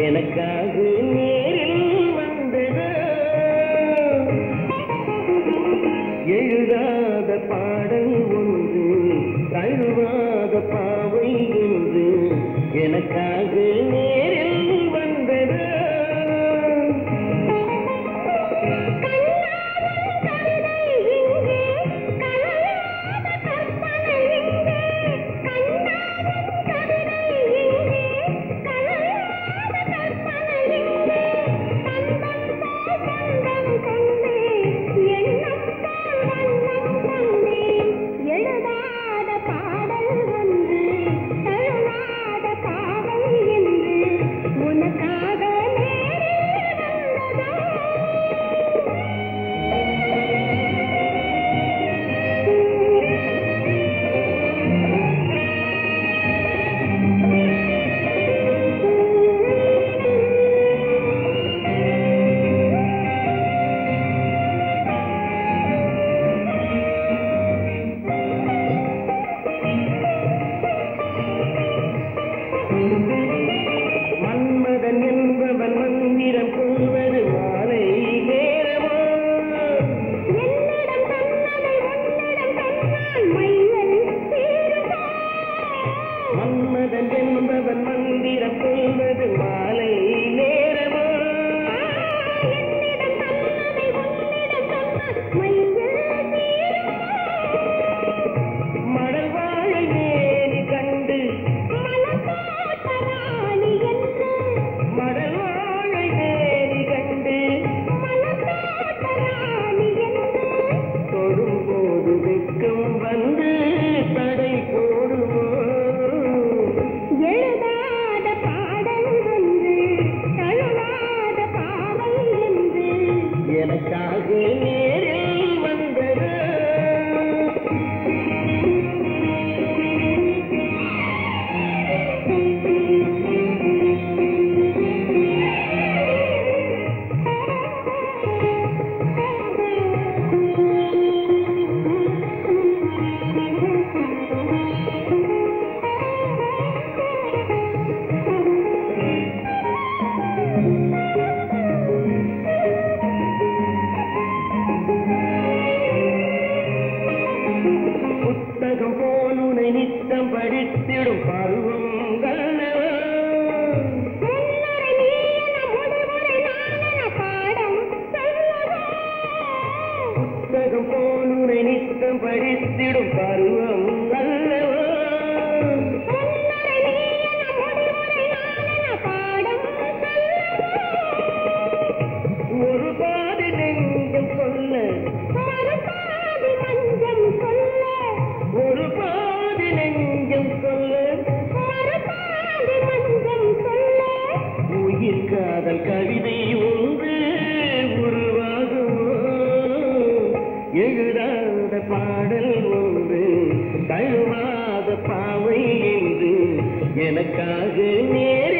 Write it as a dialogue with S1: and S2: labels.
S1: எனக்காக நேரில் வந்தது எழுதாத பாடல் ஒன்று தழுவாத பாவை என்று எனக்காக நேரில் வந்தது
S2: எழுதாத பாடல் ஒன்று தழுவாத பாவை என்று உனக்காக நேரில் வந்ததோ
S1: மன்மதன் என்பவன் மந்திரம் கொள்வது மாலை நேரமா
S2: என்னிடம் தன்னதை உன்னிடம் தந்தான் மையல் தீருமா
S1: மன்மதன் என்பவன் மந்திரம் கொள்வது மாலை நேரமா
S2: என்னிடம் தன்னதை உன்னிடம் தந்தான் மையல் தீருமா
S1: மடல் வாழை மேனி கண்டு
S2: மலர்காட்ட ராணி என்று
S1: மடல் வாழை மேனி கண்டு
S2: மலர்காட்ட ராணி என்று
S1: தொடும்போது வெட்கம் வந்து தடை போடுமோ
S2: எழுதாத பாடல் ஒன்று தழுவாத பாவை என்று
S1: எனக்காக நேரில் வந்தது புத்தகம் போல் உனை நித்தம் படித்திடும் பருவங்கள்
S2: முன்னுரை நீ என முடிவுரை நான் என பாடம் சொல்லவா
S1: புத்தகம் போல் உனை நித்தம் படித்திடும் பருவம் அல்லவா
S2: முன்னுரை நீ என முடிவுரை நான் என பாடம் சொல்லவா
S1: ஒரு பாதி நெஞ்சம் சொல்ல
S2: மறுபாதி மஞ்சம் சொல்ல
S1: ஒரு பாதி நெஞ்சம் சொல்ல
S2: மறுபாதி மஞ்சம் சொல்ல
S1: உயிர் காதல் கவிதை ஒன்று உருவாகுமோ எழுதாத பாடல் ஒன்று தழுவாத பாவை என்று எனக்காக நேரில்